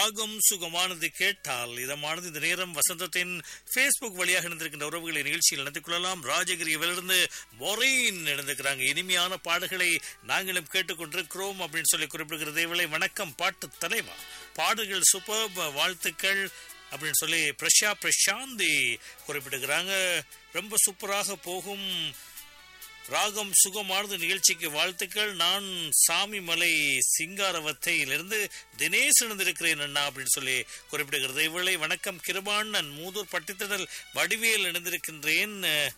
ராகம் சுகமானது கேட்டால் இதமானது இந்த நேரம் வசந்தத்தின் ஃபேஸ்புக் வழியாக இணைந்திருக்கின்ற உறவுகளை நிகழ்ச்சியில் நடத்திக் கொள்ளலாம் ராஜகிரியிலிருந்து மொரீன் இணைந்திருக்கிறாங்க இனிமையான பாடல்களை நாங்களும் கேட்டுக்கொண்டிருக்கிறோம் அப்படின்னு சொல்லி குறிப்பிடுகிறது இவளை வணக்கம் பாட்டு தலைவா பாடல்கள் சூப்பர் வாழ்த்துக்கள் அப்படின்னு சொல்லி பிரஷா பிரசாந்தி குறிப்பிட்டுக்கிறாங்க ரொம்ப சூப்பராக போகும் ராகம் சுகமானது நிகழ்ச்சிக்கு வாழ்த்துக்கள் நான் சாமிமலை சிங்காரவத்தையிலிருந்து தினேஷ் இணைந்திருக்கிறேன் அண்ணா அப்படின்னு சொல்லி குறிப்பிடுகிறது இவளை வணக்கம் கிருபாண்ணன் மூதூர் பட்டித்திடல் வடிவேல் இணைந்திருக்கின்றேன்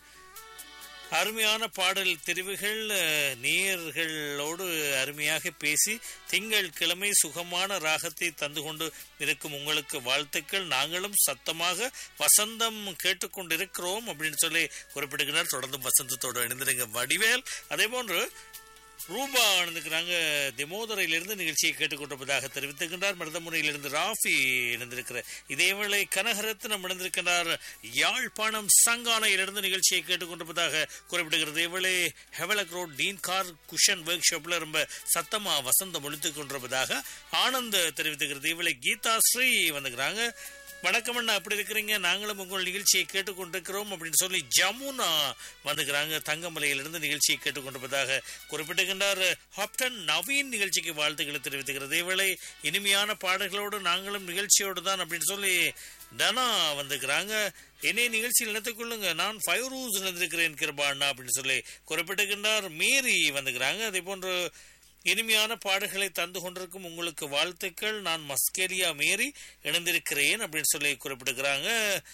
அருமையான பாடல் தெரிவுகள் நேயர்களோடு அருமையாக பேசி திங்கள் கிழமை சுகமான ராகத்தை தந்து கொண்டு இருக்கும் உங்களுக்கு வாழ்த்துக்கள் நாங்களும் சத்தமாக வசந்தம் கேட்டுக்கொண்டிருக்கிறோம் அப்படின்னு சொல்லி குறிப்பிடுகிறார் தொடர்ந்து வசந்தத்தோடு இணைந்திருங்க வடிவேல் அதே போன்று ரூபா இணைந்திருக்கிறாங்க திமோதரையிலிருந்து நிகழ்ச்சியை கேட்டுக்கொண்டிருப்பதாக தெரிவித்திருக்கின்றார் மருதமுனையிலிருந்து ராஃபி இணைந்திருக்கிற இதேவேளை கனகரத்னம் இணைந்திருக்கின்றார் யாழ்ப்பாணம் சங்கானையிலிருந்து நிகழ்ச்சியை கேட்டுக்கொண்டிருப்பதாக குறிப்பிடுகிறது இவளே Havelock road teen car cushion work ஷாப்ல ரொம்ப சத்தமா வசந்தம் ஒழித்துக் கொண்டிருப்பதாக ஆனந்த் தெரிவித்துக்கிறது இவளை கீதா ஸ்ரீ வந்துக்கிறாங்க வணக்கம் அண்ணா அப்படி இருக்கிறீங்க நாங்களும் உங்கள் நிகழ்ச்சியை கேட்டுக்கொண்டிருக்கிறோம் அப்படின்னு சொல்லி ஜமுனா வந்துக்கிறாங்க தங்கமலையிலிருந்து நிகழ்ச்சியை கேட்டுக்கொண்டிருப்பதாக குறிப்பிட்டுகின்றார் ஹாப்டன் நவீன் நிகழ்ச்சிக்கு வாழ்த்துக்களை தெரிவித்துக்கிறது இவளை இனிமையான பாடல்களோடு நாங்களும் நிகழ்ச்சியோடு தான் அப்படின்னு சொல்லி டனா வந்துக்கிறாங்க என்னை நிகழ்ச்சியில் இணைத்துக் கொள்ளுங்க நான் ஃபைவ் ரூஸ் இணைந்திருக்கிறேன் கிருபா அண்ணா அப்படின்னு சொல்லி குறிப்பிட்டுகின்றார் மேரி வந்துக்கிறாங்க அதே போன்று இனிமையான பாடல்களை தந்து கொண்டிருக்கும் உங்களுக்கு வாழ்த்துக்கள் நான் மஸ்கேரியா மேரி இணைந்திருக்கிறேன் அப்படின்னு சொல்லி குறிப்பிடுகிறாங்க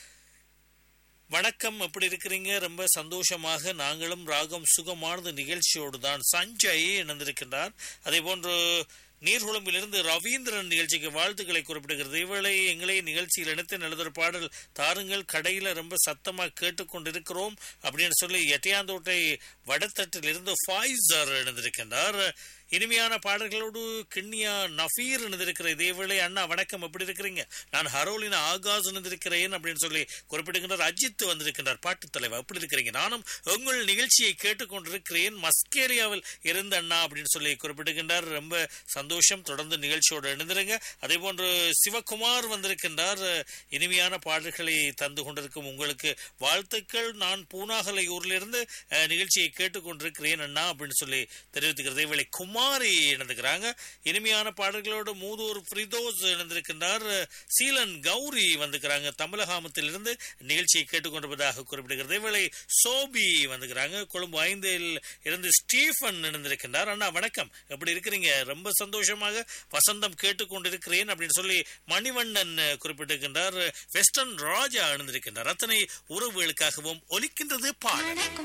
வணக்கம் எப்படி இருக்கிறீங்க ரொம்ப சந்தோஷமாக நாங்களும் ராகம் சுகமானது நிகழ்ச்சியோடு தான் சஞ்சய் இணைந்திருக்கின்றார் அதே போன்று நீர்குளம்பிலிருந்து ரவீந்திரன் நிகழ்ச்சிக்கு வாழ்த்துக்களை குறிப்பிடுகிறது இவளை எங்களை நிகழ்ச்சியில் இணைத்து நல்லதொரு பாடல் தாருங்கள் கடையில ரொம்ப சத்தமா கேட்டுக்கொண்டிருக்கிறோம் அப்படின்னு சொல்லி எட்டையாந்தோட்டை வடத்தட்டிலிருந்து ஃபாய்சர் இணைந்திருக்கின்றார் இனிமையான பாடல்களோடு கிண்ணியா நஃபீர் இணைந்திருக்கிற இதேவேளை அண்ணா வணக்கம் எப்படி இருக்கிறீங்க நான் ஹரோலினா ஆகாஸ் இணைந்திருக்கிறேன் அப்படின்னு சொல்லி குறிப்பிடுகின்றார் அஜித் வந்திருக்கின்றார் பாட்டு தலைவர் எப்படி இருக்கிறீங்க நானும் உங்கள் நிகழ்ச்சியை கேட்டுக்கொண்டிருக்கிறேன் மஸ்கேரியாவில் இருந்த அண்ணா அப்படின்னு சொல்லி குறிப்பிடுகின்றார் ரொம்ப சந்தோஷம் தொடர்ந்து நிகழ்ச்சியோடு இணைந்திருங்க அதே போன்று சிவகுமார் வந்திருக்கின்றார் இனிமையான பாடல்களை தந்து கொண்டிருக்கும் உங்களுக்கு வாழ்த்துக்கள் நான் பூனாகலையூரிலிருந்து நிகழ்ச்சியை கேட்டுக்கொண்டிருக்கிறேன் அண்ணா அப்படின்னு சொல்லி தெரிவித்துக்கிறது இவளை குமார் குமாரி இணைந்துக்கிறாங்க இனிமையான பாடல்களோடு மூதூர் ஃப்ரிதோஸ் இணைந்திருக்கின்றார் சீலன் கௌரி வந்துக்கிறாங்க தமிழகாமத்திலிருந்து நிகழ்ச்சியை கேட்டுக்கொண்டிருப்பதாக குறிப்பிடுகிறது இவளை சோபி வந்துக்கிறாங்க கொழும்பு ஐந்தில் இருந்து ஸ்டீஃபன் இணைந்திருக்கின்றார் அண்ணா வணக்கம் எப்படி இருக்கிறீங்க ரொம்ப சந்தோஷமாக வசந்தம் கேட்டுக்கொண்டிருக்கிறேன் அப்படின்னு சொல்லி மணிவண்ணன் குறிப்பிட்டிருக்கின்றார் வெஸ்டர்ன் ராஜா இணைந்திருக்கின்றார் அத்தனை உறவுகளுக்காகவும் ஒலிக்கின்றது பாடல்